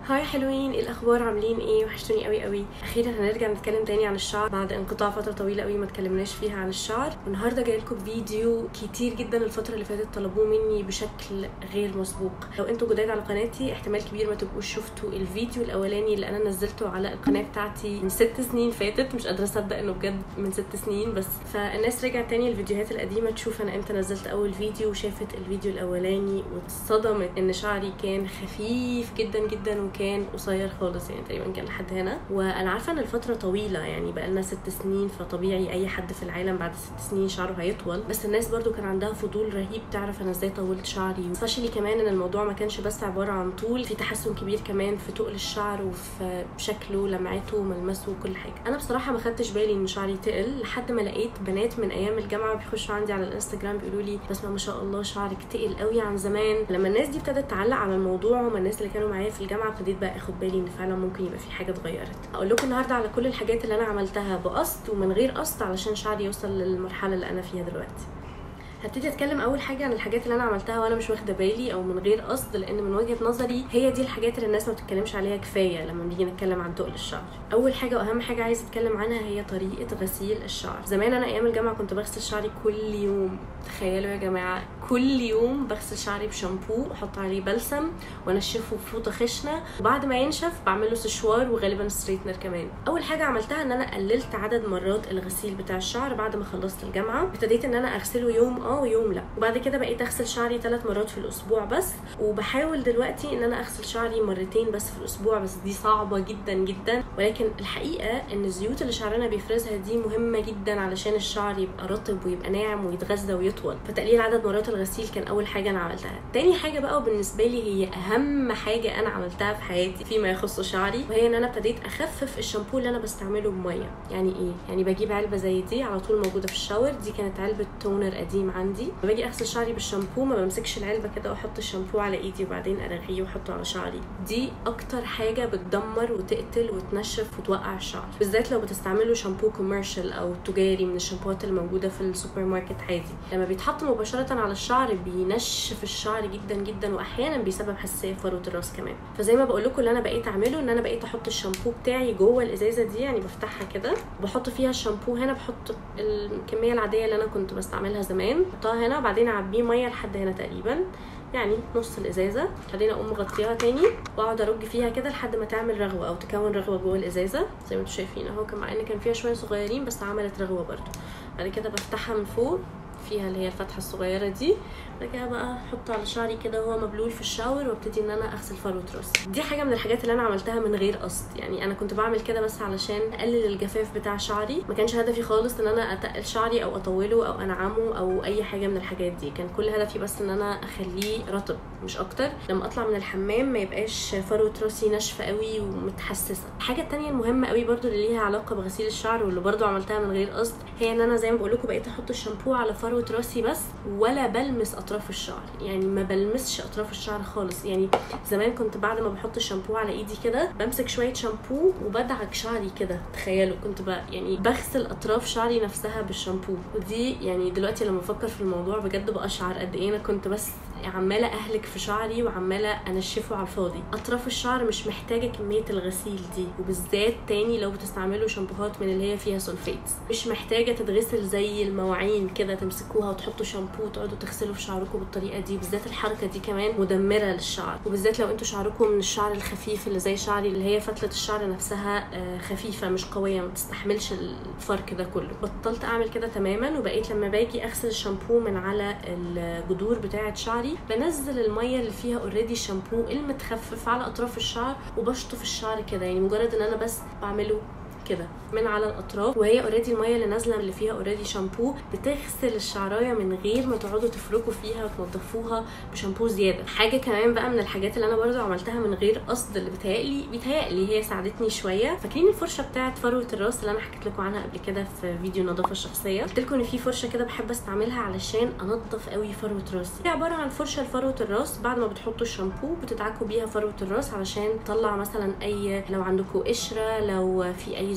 هاي حلوين ايه الاخبار عاملين ايه وحشتوني قوي قوي اخيرا هنرجع نتكلم تاني عن الشعر بعد انقطاع فتره طويله قوي ما اتكلمناش فيها عن الشعر والنهارده جاي لكم فيديو كتير جدا الفتره اللي فاتت طلبوه مني بشكل غير مسبوق لو انتوا جداد على قناتي احتمال كبير ما تبقوش شفتوا الفيديو الاولاني اللي انا نزلته على القناه بتاعتي من ست سنين فاتت مش قادره اصدق انه بجد من ست سنين بس فالناس رجعت تاني الفيديوهات القديمه تشوف انا امتى نزلت اول فيديو وشافت الفيديو الاولاني واتصدمت ان شعري كان خفيف جدا جدا وكان قصير خالص يعني تقريبا كان لحد هنا وانا عارفه ان الفتره طويله يعني بقالنا ست سنين فطبيعي اي حد في العالم بعد ست سنين شعره هيطول بس الناس برضو كان عندها فضول رهيب تعرف انا ازاي طولت شعري سبيشالي كمان ان الموضوع ما كانش بس عباره عن طول في تحسن كبير كمان في تقل الشعر وفي شكله لمعته وملمسه وكل حاجه انا بصراحه ما خدتش بالي ان شعري تقل لحد ما لقيت بنات من ايام الجامعه بيخشوا عندي على الانستجرام بيقولوا لي بسمه ما شاء الله شعرك تقل قوي عن زمان لما الناس دي ابتدت تعلق على الموضوع هم الناس اللي كانوا معايا في الجامعه ابتديت بقى اخد بالي ان فعلا ممكن يبقى في حاجه اتغيرت اقول لكم النهارده على كل الحاجات اللي انا عملتها بقصد ومن غير قصد علشان شعري يوصل للمرحله اللي انا فيها دلوقتي هبتدي اتكلم اول حاجه عن الحاجات اللي انا عملتها وانا مش واخده بالي او من غير قصد لان من وجهه نظري هي دي الحاجات اللي الناس ما بتتكلمش عليها كفايه لما نيجي نتكلم عن تقل الشعر اول حاجه واهم حاجه عايزه اتكلم عنها هي طريقه غسيل الشعر زمان انا ايام الجامعه كنت بغسل شعري كل يوم تخيلوا يا جماعه كل يوم بغسل شعري بشامبو احط عليه بلسم وانشفه بفوطه خشنه وبعد ما ينشف بعمله سشوار وغالبا ستريتنر كمان اول حاجه عملتها ان انا قللت عدد مرات الغسيل بتاع الشعر بعد ما خلصت الجامعه ابتديت ان انا اغسله يوم اه ويوم لا وبعد كده بقيت اغسل شعري ثلاث مرات في الاسبوع بس وبحاول دلوقتي ان انا اغسل شعري مرتين بس في الاسبوع بس دي صعبه جدا جدا ولكن الحقيقه ان الزيوت اللي شعرنا بيفرزها دي مهمه جدا علشان الشعر يبقى رطب ويبقى ناعم ويتغذى ويطول فتقليل عدد مرات الغسيل كان اول حاجه انا عملتها تاني حاجه بقى وبالنسبه لي هي اهم حاجه انا عملتها في حياتي فيما يخص شعري وهي ان انا ابتديت اخفف الشامبو اللي انا بستعمله بميه يعني ايه يعني بجيب علبه زي دي على طول موجوده في الشاور دي كانت علبه تونر قديم عندي باجي اغسل شعري بالشامبو ما بمسكش العلبه كده واحط الشامبو على ايدي وبعدين ارغيه واحطه على شعري دي اكتر حاجه بتدمر وتقتل وتنشف وتوقع الشعر بالذات لو بتستعملوا شامبو كوميرشال او تجاري من الشامبوهات اللي موجوده في السوبر ماركت عادي لما بيتحط مباشره على الشعر بينشف الشعر جدا جدا واحيانا بيسبب حساسيه في فروه الراس كمان فزي ما بقول لكم اللي انا بقيت اعمله ان انا بقيت احط الشامبو بتاعي جوه الازازه دي يعني بفتحها كده بحط فيها الشامبو هنا بحط الكميه العاديه اللي انا كنت بستعملها زمان بحطها هنا وبعدين اعبيه ميه لحد هنا تقريبا يعني نص الازازه بعدين اقوم مغطياها تاني واقعد ارج فيها كده لحد ما تعمل رغوه او تكون رغوه جوه الازازه زي ما انتم شايفين اهو كان مع ان كان فيها شويه صغيرين بس عملت رغوه برده بعد كده بفتحها من فوق فيها اللي هي الفتحه الصغيره دي بعد كده بقى احطه على شعري كده وهو مبلول في الشاور وابتدي ان انا اغسل فروه راسي دي حاجه من الحاجات اللي انا عملتها من غير قصد يعني انا كنت بعمل كده بس علشان اقلل الجفاف بتاع شعري ما كانش هدفي خالص ان انا اتقل شعري او اطوله او انعمه او اي حاجه من الحاجات دي كان كل هدفي بس ان انا اخليه رطب مش اكتر لما اطلع من الحمام ما يبقاش فروه راسي ناشفه قوي ومتحسسه الحاجه التانية المهمه قوي برضو اللي ليها علاقه بغسيل الشعر واللي برضو عملتها من غير قصد هي ان انا زي ما بقول لكم بقيت احط الشامبو على فروه راسي بس ولا بلمس اطراف الشعر يعني ما بلمسش اطراف الشعر خالص يعني زمان كنت بعد ما بحط الشامبو على ايدي كده بمسك شويه شامبو وبدعك شعري كده تخيلوا كنت بقى يعني بغسل اطراف شعري نفسها بالشامبو ودي يعني دلوقتي لما بفكر في الموضوع بجد بقشعر قد ايه انا كنت بس عماله اهلك في شعري وعماله انشفه على الفاضي اطراف الشعر مش محتاجه كميه الغسيل دي وبالذات تاني لو بتستعملوا شامبوهات من اللي هي فيها سولفيتس مش محتاجه تتغسل زي المواعين كده تمسكوها وتحطوا شامبو وتقعدوا تغسلوا في شعركم بالطريقه دي بالذات الحركه دي كمان مدمره للشعر وبالذات لو انتوا شعركم من الشعر الخفيف اللي زي شعري اللي هي فتله الشعر نفسها خفيفه مش قويه ما بتستحملش الفرق ده كله بطلت اعمل كده تماما وبقيت لما باجي اغسل الشامبو من على الجذور بتاعه شعري بنزل الميه اللي فيها اوريدي الشامبو المتخفف على اطراف الشعر وبشطف الشعر كده يعني مجرد ان انا بس بعمله كده من على الاطراف وهي اوريدي الميه اللي نازله اللي فيها اوريدي شامبو بتغسل الشعرايه من غير ما تقعدوا تفركوا فيها وتنضفوها بشامبو زياده حاجه كمان بقى من الحاجات اللي انا برضو عملتها من غير قصد اللي بيتهيألي بيتهيألي هي ساعدتني شويه فاكرين الفرشه بتاعه فروه الراس اللي انا حكيت لكم عنها قبل كده في فيديو النظافه الشخصيه قلت لكم ان في فرشه كده بحب استعملها علشان انضف قوي فروه راسي هي عباره عن فرشه لفروه الراس بعد ما بتحطوا الشامبو بتدعكوا بيها فروه الراس علشان تطلع مثلا اي لو عندكم قشره لو في اي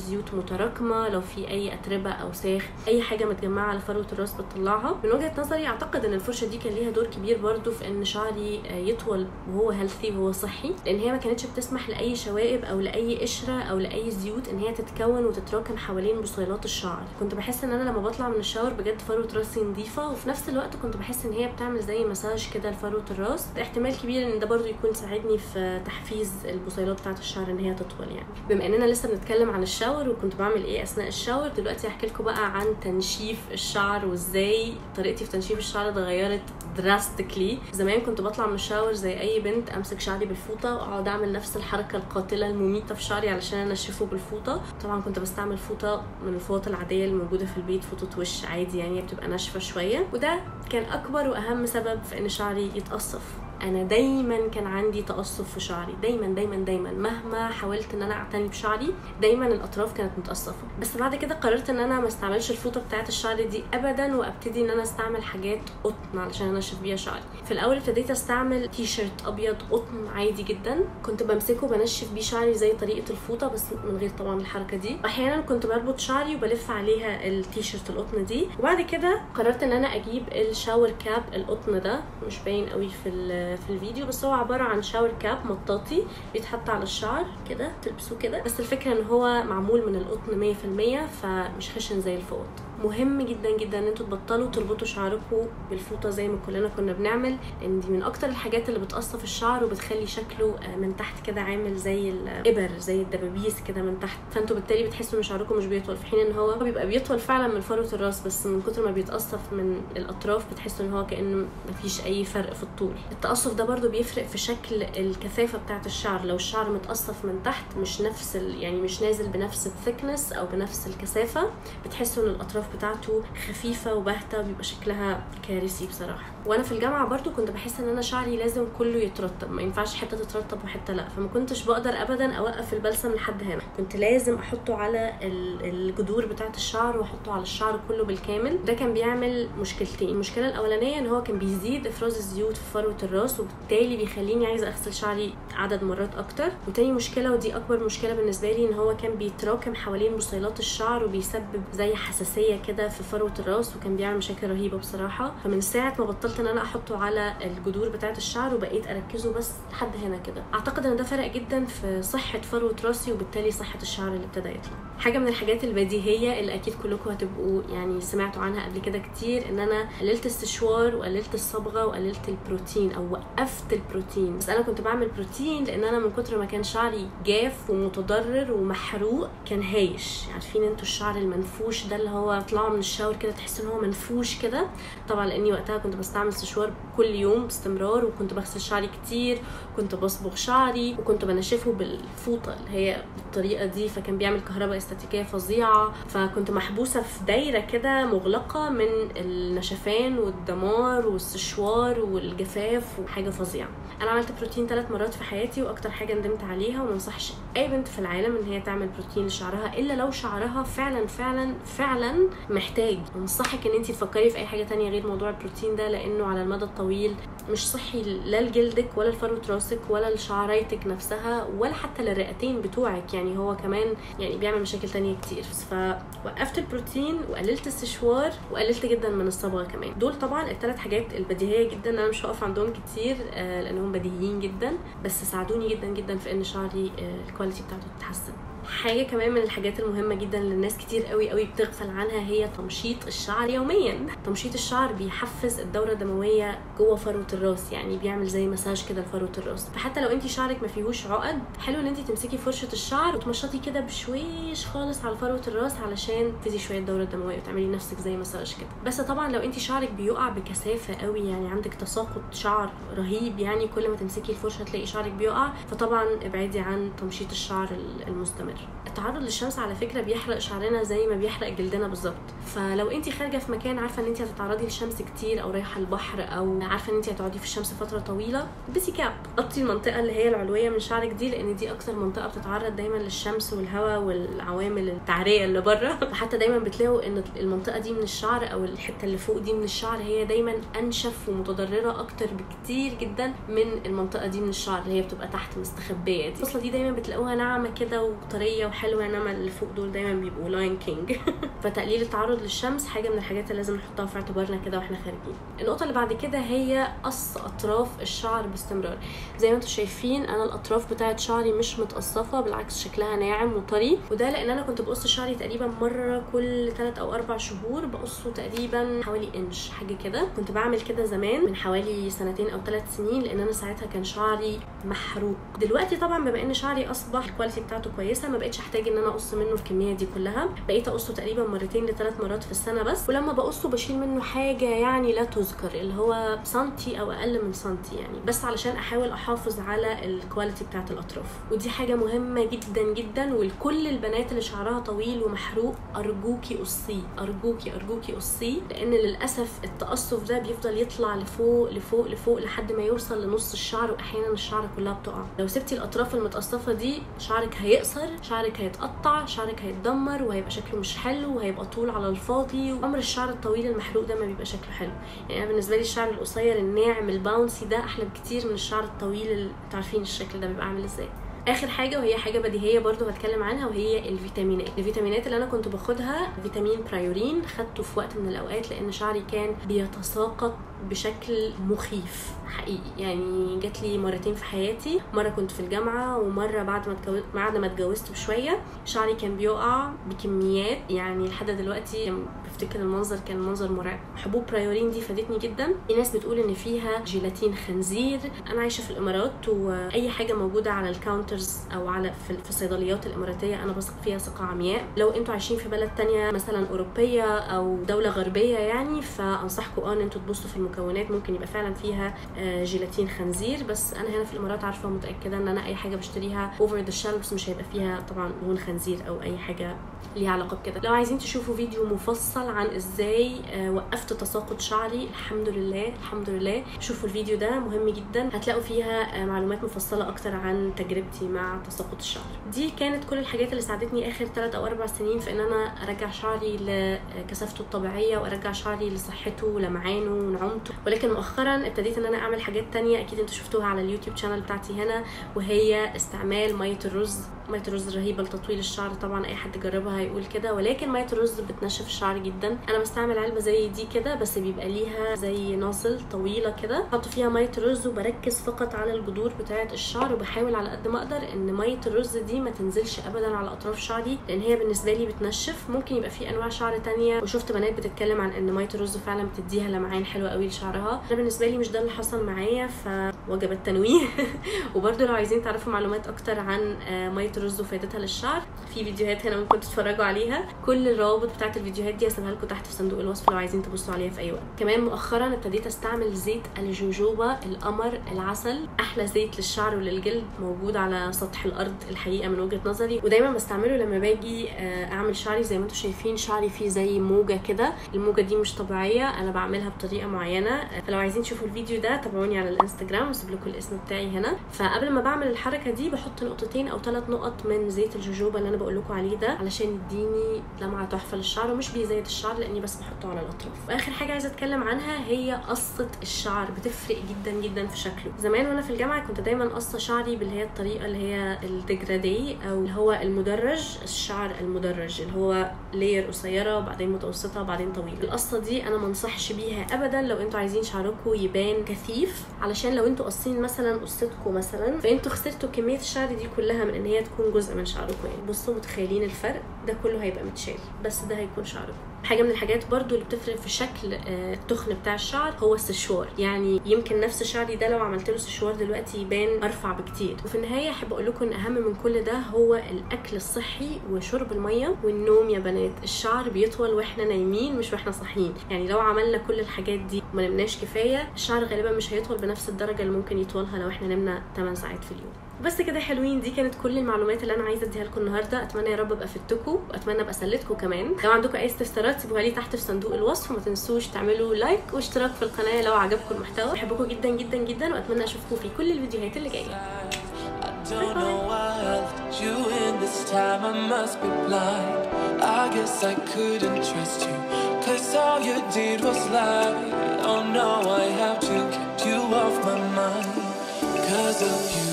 زيوت متراكمه لو في اي اتربه او ساخ اي حاجه متجمعه على فروه الراس بتطلعها من وجهه نظري اعتقد ان الفرشه دي كان ليها دور كبير برضو في ان شعري آه، يطول وهو هيلثي وهو صحي لان هي ما كانتش بتسمح لاي شوائب او لاي قشره او لاي زيوت ان هي تتكون وتتراكم حوالين بصيلات الشعر كنت بحس ان انا لما بطلع من الشاور بجد فروه راسي نظيفه وفي نفس الوقت كنت بحس ان هي بتعمل زي مساج كده لفروه الراس احتمال كبير ان ده برضو يكون ساعدني في تحفيز البصيلات بتاعه الشعر ان هي تطول يعني بما اننا لسه بنتكلم عن الشاور وكنت بعمل ايه اثناء الشاور دلوقتي هحكي لكم بقى عن تنشيف الشعر وازاي طريقتي في تنشيف الشعر اتغيرت دراستيكلي زمان كنت بطلع من الشاور زي اي بنت امسك شعري بالفوطه واقعد اعمل نفس الحركه القاتله المميته في شعري علشان انشفه بالفوطه طبعا كنت بستعمل فوطه من الفوط العاديه اللي موجوده في البيت فوطه وش عادي يعني هي بتبقى ناشفه شويه وده كان اكبر واهم سبب في ان شعري يتقصف انا دايما كان عندي تقصف في شعري دايما دايما دايما مهما حاولت ان انا اعتني بشعري دايما الاطراف كانت متقصفه بس بعد كده قررت ان انا ما استعملش الفوطه بتاعه الشعر دي ابدا وابتدي ان انا استعمل حاجات قطن علشان انشف بيها شعري في الاول ابتديت استعمل تي شيرت ابيض قطن عادي جدا كنت بمسكه بنشف بيه شعري زي طريقه الفوطه بس من غير طبعا الحركه دي احيانا كنت بربط شعري وبلف عليها التي شيرت القطن دي وبعد كده قررت ان انا اجيب الشاور كاب القطن ده مش باين قوي في ال- في الفيديو بس هو عباره عن شاور كاب مطاطي بيتحط على الشعر كده تلبسوه كده بس الفكره ان هو معمول من القطن 100% فمش خشن زي الفوط مهم جدا جدا ان انتوا تبطلوا تربطوا شعركم بالفوطه زي ما كلنا كنا بنعمل لان دي من اكتر الحاجات اللي بتقصف الشعر وبتخلي شكله آه، من تحت كده عامل زي الابر زي الدبابيس كده من تحت فانتوا بالتالي بتحسوا ان شعركم مش بيطول في حين ان هو بيبقى بيطول فعلا من فروه الراس بس من كتر ما بيتقصف من الاطراف بتحسوا ان هو كانه مفيش اي فرق في الطول التقصف ده برضو بيفرق في شكل الكثافه بتاعه الشعر لو الشعر متقصف من تحت مش نفس ال... يعني مش نازل بنفس الثيكنس او بنفس الكثافه بتحسوا ان الاطراف بتاعته خفيفه وباهته وبيبقى شكلها كارثي بصراحه وانا في الجامعه برضو كنت بحس ان انا شعري لازم كله يترطب ما ينفعش حته تترطب وحته لا فما كنتش بقدر ابدا اوقف البلسم لحد هنا كنت لازم احطه على ال- الجذور بتاعه الشعر واحطه على الشعر كله بالكامل ده كان بيعمل مشكلتين المشكله الاولانيه ان هو كان بيزيد افراز الزيوت في فروه الراس وبالتالي بيخليني عايزه اغسل شعري عدد مرات اكتر وتاني مشكله ودي اكبر مشكله بالنسبه لي ان هو كان بيتراكم حوالين بصيلات الشعر وبيسبب زي حساسيه كده في فروه الراس وكان بيعمل مشاكل رهيبه بصراحه فمن ساعه ما بطلت ان انا احطه على الجذور بتاعه الشعر وبقيت اركزه بس لحد هنا كده اعتقد ان ده فرق جدا في صحه فروه راسي وبالتالي صحه الشعر اللي ابتدى يطلع حاجه من الحاجات البديهيه اللي اكيد كلكم هتبقوا يعني سمعتوا عنها قبل كده كتير ان انا قللت السشوار وقللت الصبغه وقللت البروتين او وقفت البروتين بس انا كنت بعمل بروتين لان انا من كتر ما كان شعري جاف ومتضرر ومحروق كان هايش عارفين انتوا الشعر المنفوش ده اللي هو طلعوا من الشاور كده تحس ان هو منفوش كده طبعا لاني وقتها كنت بستعمل سشوار كل يوم باستمرار وكنت بغسل شعري كتير كنت بصبغ شعري وكنت بنشفه بالفوطه اللي هي بالطريقه دي فكان بيعمل كهرباء استاتيكيه فظيعه فكنت محبوسه في دايره كده مغلقه من النشفان والدمار والسشوار والجفاف وحاجه فظيعه انا عملت بروتين ثلاث مرات في حياتي واكتر حاجه ندمت عليها وما انصحش اي بنت في العالم ان هي تعمل بروتين لشعرها الا لو شعرها فعلا فعلا فعلا محتاج انصحك ان انت تفكري في اي حاجه تانية غير موضوع البروتين ده لانه على المدى الطويل مش صحي لا لجلدك ولا لفروه راسك ولا لشعريتك نفسها ولا حتى للرئتين بتوعك يعني هو كمان يعني بيعمل مشاكل تانية كتير فوقفت البروتين وقللت السشوار وقللت جدا من الصبغه كمان دول طبعا الثلاث حاجات البديهيه جدا انا مش هقف عندهم كتير آه، لانهم بديهيين جدا بس ساعدوني جدا جدا في ان شعري آه، الكواليتي بتاعته تتحسن حاجة كمان من الحاجات المهمة جدا اللي الناس كتير قوي قوي بتغفل عنها هي تمشيط الشعر يوميا تمشيط الشعر بيحفز الدورة الدموية جوه فروة الراس يعني بيعمل زي مساج كده لفروة الراس فحتى لو انت شعرك ما فيهوش عقد حلو ان انت تمسكي فرشة الشعر وتمشطي كده بشويش خالص على فروة الراس علشان تدي شوية الدورة الدموية وتعملي لنفسك زي مساج كده بس طبعا لو انت شعرك بيقع بكثافة قوي يعني عندك تساقط شعر رهيب يعني كل ما تمسكي الفرشة تلاقي شعرك بيقع فطبعا ابعدي عن تمشيط الشعر المستمر التعرض للشمس على فكره بيحرق شعرنا زي ما بيحرق جلدنا بالظبط فلو انت خارجه في مكان عارفه ان انت هتتعرضي للشمس كتير او رايحه البحر او عارفه ان انت هتقعدي في الشمس فتره طويله البسي كاب غطي المنطقه اللي هي العلويه من شعرك دي لان دي اكتر منطقه بتتعرض دايما للشمس والهواء والعوامل التعريه اللي بره وحتى دايما بتلاقوا ان المنطقه دي من الشعر او الحته اللي فوق دي من الشعر هي دايما انشف ومتضرره اكتر بكتير جدا من المنطقه دي من الشعر اللي هي بتبقى تحت مستخبيه دي الفصله دي دايما بتلاقوها ناعمه كده وطريه طريه وحلوه انما اللي فوق دول دايما بيبقوا لاين كينج فتقليل التعرض للشمس حاجه من الحاجات اللي لازم نحطها في اعتبارنا كده واحنا خارجين النقطه اللي بعد كده هي قص اطراف الشعر باستمرار زي ما انتم شايفين انا الاطراف بتاعه شعري مش متقصفه بالعكس شكلها ناعم وطري وده لان انا كنت بقص شعري تقريبا مره كل 3 او 4 شهور بقصه تقريبا حوالي انش حاجه كده كنت بعمل كده زمان من حوالي سنتين او ثلاث سنين لان انا ساعتها كان شعري محروق دلوقتي طبعا بما ان شعري اصبح الكواليتي بتاعته كويسه ما بقتش احتاج ان انا اقص منه الكميه دي كلها بقيت اقصه تقريبا مرتين لثلاث مرات في السنه بس ولما بقصه بشيل منه حاجه يعني لا تذكر اللي هو سنتي او اقل من سنتي يعني بس علشان احاول احافظ على الكواليتي بتاعت الاطراف ودي حاجه مهمه جدا جدا ولكل البنات اللي شعرها طويل ومحروق ارجوكي قصيه ارجوكي ارجوكي قصيه لان للاسف التقصف ده بيفضل يطلع لفوق لفوق لفوق لحد ما يوصل لنص الشعر واحيانا الشعر كلها بتقع لو سبتي الاطراف المتقصفه دي شعرك هيقصر شعرك هيتقطع شعرك هيتدمر وهيبقى شكله مش حلو وهيبقى طول على الفاضي وعمر الشعر الطويل المحروق ده ما بيبقى شكله حلو يعني انا بالنسبه لي الشعر القصير الناعم الباونسي ده احلى بكتير من الشعر الطويل اللي عارفين الشكل ده بيبقى عامل ازاي اخر حاجه وهي حاجه بديهيه برضو هتكلم عنها وهي الفيتامينات الفيتامينات اللي انا كنت باخدها فيتامين برايورين خدته في وقت من الاوقات لان شعري كان بيتساقط بشكل مخيف حقيقي يعني جات لي مرتين في حياتي مره كنت في الجامعه ومره بعد ما اتجوزت بعد ما اتجوزت بشويه شعري كان بيقع بكميات يعني لحد دلوقتي بفتكر المنظر كان منظر مرعب حبوب برايورين دي فادتني جدا في ناس بتقول ان فيها جيلاتين خنزير انا عايشه في الامارات واي حاجه موجوده على الكاونترز او على في في الصيدليات الاماراتيه انا بثق فيها ثقه عمياء لو انتوا عايشين في بلد تانية مثلا اوروبيه او دوله غربيه يعني فانصحكم اه ان انتوا تبصوا في المكونات ممكن يبقى فعلا فيها جيلاتين خنزير بس انا هنا في الامارات عارفه متاكده ان انا اي حاجه بشتريها اوفر ذا شيلفز مش هيبقى فيها طبعا دهون خنزير او اي حاجه ليها علاقه بكده لو عايزين تشوفوا فيديو مفصل عن ازاي وقفت تساقط شعري الحمد لله الحمد لله شوفوا الفيديو ده مهم جدا هتلاقوا فيها معلومات مفصله اكتر عن تجربتي مع تساقط الشعر دي كانت كل الحاجات اللي ساعدتني اخر 3 او 4 سنين في ان انا ارجع شعري لكثافته الطبيعيه وارجع شعري لصحته ولمعانه ونعومته ولكن مؤخرا ابتديت ان انا اعمل حاجات تانية اكيد انتوا شفتوها على اليوتيوب شانل بتاعتي هنا وهي استعمال ميه الرز ميه الرز رهيبه لتطويل الشعر طبعا اي حد جربها هيقول كده ولكن ميه الرز بتنشف الشعر جدا انا بستعمل علبه زي دي كده بس بيبقى ليها زي ناصل طويله كده بحط فيها ميه الرز وبركز فقط على الجذور بتاعه الشعر وبحاول على قد ما اقدر ان ميه الرز دي ما تنزلش ابدا على اطراف شعري لان هي بالنسبه لي بتنشف ممكن يبقى في انواع شعر تانية وشفت بنات بتتكلم عن ان ميه الرز فعلا بتديها لمعان حلو قوي لشعرها انا بالنسبه لي مش ده اللي حصل معايا فوجب التنويه وبرده لو عايزين تعرفوا معلومات اكتر عن ميه الرز وفائدتها للشعر في فيديوهات هنا ممكن تتفرجوا عليها كل الروابط بتاعت الفيديوهات دي هسيبها لكم تحت في صندوق الوصف لو عايزين تبصوا عليها في اي وقت كمان مؤخرا ابتديت استعمل زيت الجوجوبا القمر العسل احلى زيت للشعر وللجلد موجود على سطح الارض الحقيقه من وجهه نظري ودايما بستعمله لما باجي اعمل شعري زي ما انتم شايفين شعري فيه زي موجه كده الموجه دي مش طبيعيه انا بعملها بطريقه معينه فلو عايزين تشوفوا الفيديو ده تابعوني على الانستجرام واسيب لكم الاسم بتاعي هنا فقبل ما بعمل الحركه دي بحط نقطتين او ثلاث نقط من زيت الجوجوبا اللي انا بقول لكم عليه ده علشان يديني لمعه تحفه للشعر ومش بيزيد الشعر لاني بس بحطه على الاطراف واخر حاجه عايزه اتكلم عنها هي قصه الشعر بتفرق جدا جدا في شكله زمان وانا في الجامعه كنت دايما قصه شعري باللي هي الطريقه اللي هي الديجرادي او اللي هو المدرج الشعر المدرج اللي هو لير قصيره وبعدين متوسطه وبعدين طويله القصه دي انا ما انصحش بيها ابدا لو انتوا عايزين شعركم يبان كثيف علشان لو انتوا قاصين مثلا قصتكم مثلا فانتوا خسرتوا كميه الشعر دي كلها من ان هي تكون جزء من شعركم يعني بصوا متخيلين الفرق ده كله هيبقى متشال بس ده هيكون شعركم حاجه من الحاجات برضو اللي بتفرق في شكل التخن بتاع الشعر هو السشوار يعني يمكن نفس شعري ده لو عملت له سشوار دلوقتي يبان ارفع بكتير وفي النهايه احب اقول لكم ان اهم من كل ده هو الاكل الصحي وشرب الميه والنوم يا بنات الشعر بيطول واحنا نايمين مش واحنا صاحيين يعني لو عملنا كل الحاجات دي وما نمناش كفايه الشعر غالبا مش هيطول بنفس الدرجه اللي ممكن يطولها لو احنا نمنا 8 ساعات في اليوم بس كده حلوين دي كانت كل المعلومات اللي انا عايزه اديها لكم النهارده اتمنى يا رب ابقى فدتكم واتمنى ابقى سليتكم كمان لو عندكم اي استفسارات سيبوها لي تحت في صندوق الوصف وما تنسوش تعملوا لايك واشتراك في القناه لو عجبكم المحتوى بحبكم جدا جدا جدا واتمنى اشوفكم في كل الفيديوهات اللي جايه Don't know why I left you in this time. I must be blind. I guess I couldn't trust you. Cause all you did was lie. Oh no, I have to keep you off my mind. Cause of you.